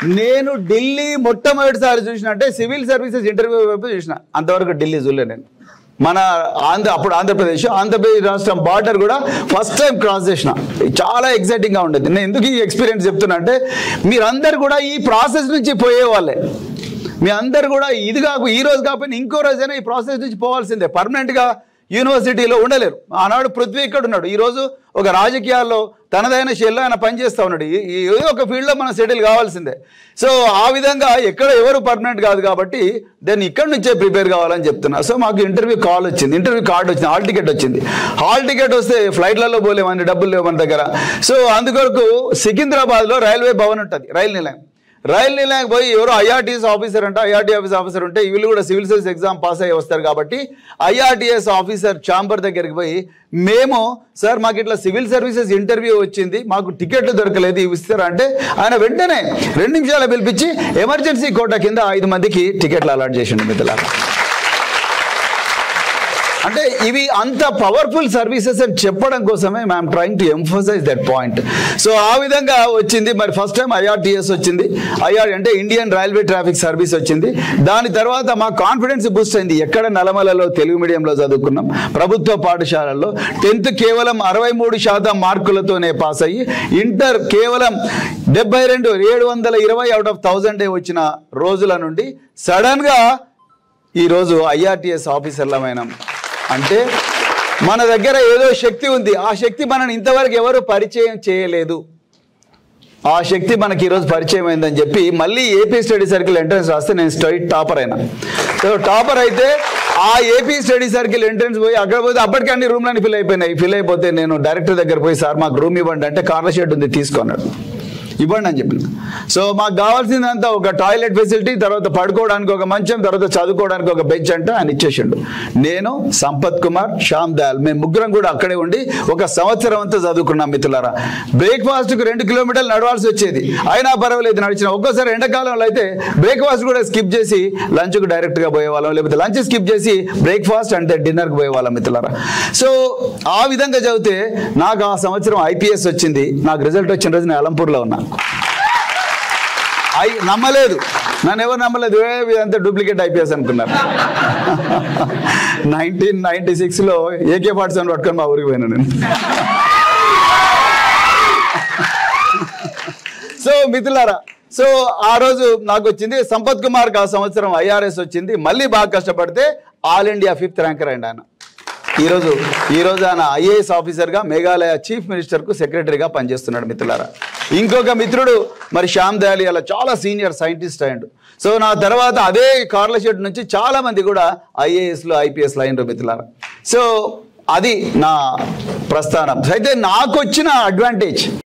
నేను ఢిల్లీ మొట్టమొదటిసారి చూసిన అంటే సివిల్ సర్వీసెస్ ఇంటర్వ్యూ వైపు చూసిన అంతవరకు ఢిల్లీ చూడలే నేను మన ఆంధ్ర అప్పుడు ఆంధ్రప్రదేశ్ ఆంధ్రప్రదేశ్ రాష్ట్రం బార్డర్ కూడా ఫస్ట్ టైం క్రాస్ చేసిన చాలా ఎక్సైటింగ్గా ఉండేది నేను ఎందుకు ఈ ఎక్స్పీరియన్స్ చెప్తున్నా అంటే మీరందరు కూడా ఈ ప్రాసెస్ నుంచి పోయే వాళ్ళే మీ అందరు కూడా ఇది కాకు ఈ రోజు కాకపోయినా ఇంకో రోజైనా ఈ ప్రాసెస్ నుంచి పోవాల్సిందే పర్మనెంట్గా యూనివర్సిటీలో ఉండలేరు ఆనాడు పృథ్వీ ఇక్కడ ఉన్నాడు ఈరోజు ఒక రాజకీయాల్లో తనదైన శైలిలో ఆయన పనిచేస్తూ ఉన్నాడు ఈ- ఈ ఏదో ఒక ఫీల్డ్లో మనం సెటిల్ కావాల్సిందే సో ఆ విధంగా ఎక్కడ ఎవరు పర్మనెంట్ కాదు కాబట్టి దాన్ని ఇక్కడ నుంచే ప్రిపేర్ కావాలని చెప్తున్నా సో మాకు ఇంటర్వ్యూ కాల్ వచ్చింది ఇంటర్వ్యూ కార్డు వచ్చింది హాల్ టికెట్ వచ్చింది హాల్ టికెట్ వస్తే ఫ్లైట్లలో పోలేమని డబ్బులు లేవు మన దగ్గర సో అందుకొరకు సికింద్రాబాద్లో రైల్వే భవన్ ఉంటుంది రైలు నిలయం రైలు నిలయానికి పోయి ఎవరో ఐఆర్టీఎస్ ఆఫీసర్ అంటే ఐఆర్టీ ఆఫీస్ ఆఫీసర్ ఉంటే వీళ్ళు కూడా సివిల్ సర్వీస్ ఎగ్జామ్ పాస్ అయ్యి వస్తారు కాబట్టి ఐఆర్టీఎస్ ఆఫీసర్ ఛాంబర్ దగ్గరికి పోయి మేము సార్ మాకు ఇట్లా సివిల్ సర్వీసెస్ ఇంటర్వ్యూ వచ్చింది మాకు టికెట్లు దొరకలేదు ఇవి ఇస్తారా అంటే ఆయన వెంటనే రెండు నిమిషాలు పిలిపించి ఎమర్జెన్సీ కోటా కింద ఐదు మందికి టికెట్లు అలాట్ చేసిండు మిత్రులారా అంటే ఇవి అంత పవర్ఫుల్ సర్వీసెస్ అని చెప్పడం కోసమే ma'am trying to emphasise that point so ఆ విధంగా వచ్చింది మరి ఫస్ట్ టైం ఐఆర్టీఎస్ వచ్చింది ఐఆర్ అంటే ఇండియన్ రైల్వే ట్రాఫిక్ సర్వీస్ వచ్చింది దాని తర్వాత మా కాన్ఫిడెన్స్ బూస్ట్ అయింది ఎక్కడ నలమలలో తెలుగు మీడియంలో చదువుకున్నాం ప్రభుత్వ పాఠశాలల్లో టెన్త్ కేవలం అరవై మూడు శాతం మార్కులతోనే పాస్ అయ్యి ఇంటర్ కేవలం డెబ్బై రెండు ఏడు వందల ఇరవై అవుట్ ఆఫ్ థౌజండ్ వచ్చిన రోజుల నుండి సడన్గా ఈరోజు ఐఆర్టీఎస్ ఆఫీసర్లమైన అంటే మన దగ్గర ఏదో శక్తి ఉంది ఆ శక్తి మనని ఇంతవరకు ఎవరు పరిచయం చేయలేదు ఆ శక్తి మనకి ఈరోజు పరిచయం అయిందని చెప్పి మళ్ళీ ఏపీ స్టడీ సర్కిల్ ఎంట్రన్స్ రాస్తే నేను స్టడీ టాపర్ అయినా సో టాపర్ అయితే ఆ ఏపీ స్టడీ సర్కిల్ ఎంట్రన్స్ పోయి అక్కడ పోతే అప్పటికే అన్ని రూమ్లన్నీ ఫిల్ అయిపోయినాయి ఫిల్ అయిపోతే నేను డైరెక్టర్ దగ్గర పోయి సార్ మాకు రూమ్ ఇవ్వండి అంటే కార్ల షెడ్ ఉంది తీసుకున్నాడు ఇవ్వండి అని చెప్పిన సో మాకు కావాల్సిందంతా ఒక టాయిలెట్ ఫెసిలిటీ తర్వాత పడుకోవడానికి ఒక మంచం తర్వాత చదువుకోవడానికి ఒక బెంచ్ అంటే ఆయన ఇచ్చేసిండు నేను సంపత్ కుమార్ శ్యామ్ దయాల్ మేము ముగ్గురం కూడా అక్కడే ఉండి ఒక సంవత్సరం అంతా చదువుకున్నాం మిత్రులారా బ్రేక్ఫాస్ట్కి రెండు కిలోమీటర్లు నడవాల్సి వచ్చేది అయినా పర్వాలేదు నడిచిన ఒక్కోసారి ఎండాకాలంలో అయితే బ్రేక్ఫాస్ట్ కూడా స్కిప్ చేసి లంచ్కు డైరెక్ట్గా పోయేవాళ్ళం లేకపోతే లంచ్ స్కిప్ చేసి బ్రేక్ఫాస్ట్ అంటే డిన్నర్కి పోయేవాళ్ళం మిత్రులారా సో ఆ విధంగా చదివితే నాకు ఆ సంవత్సరం ఐపీఎస్ వచ్చింది నాకు రిజల్ట్ వచ్చిన రోజు నేను అలంపూర్లో ఉన్నా ఐ నమ్మలేదు నన్ను ఎవరు నమ్మలేదు ఏ ఇదంతా డూప్లికేట్ ఐపీఎస్ అనుకున్నారు నైన్టీన్ నైన్టీ సిక్స్లో ఏకే ఫార్టీ సెవెన్ పట్టుకొని మా ఊరికి పోయినా నేను సో మిత్రులారా సో ఆ రోజు నాకు వచ్చింది సంపత్ కుమార్కి ఆ సంవత్సరం ఐఆర్ఎస్ వచ్చింది మళ్ళీ బాగా కష్టపడితే ఆల్ ఇండియా ఫిఫ్త్ ర్యాంకర్ అయింది ఆయన ఈరోజు ఈరోజు ఆయన ఐఏఎస్ ఆఫీసర్గా మేఘాలయ చీఫ్ మినిస్టర్కు సెక్రటరీగా పనిచేస్తున్నాడు మిత్రులారా ఇంకొక మిత్రుడు మరి శ్యామ్ దయాలి అలా చాలా సీనియర్ సైంటిస్ట్ అయ్యాడు సో నా తర్వాత అదే కార్ల షెడ్ నుంచి చాలా మంది కూడా ఐఏఎస్లు ఐపీఎస్లు అయినరు మిత్రులారా సో అది నా ప్రస్థానం అయితే నాకు వచ్చిన అడ్వాంటేజ్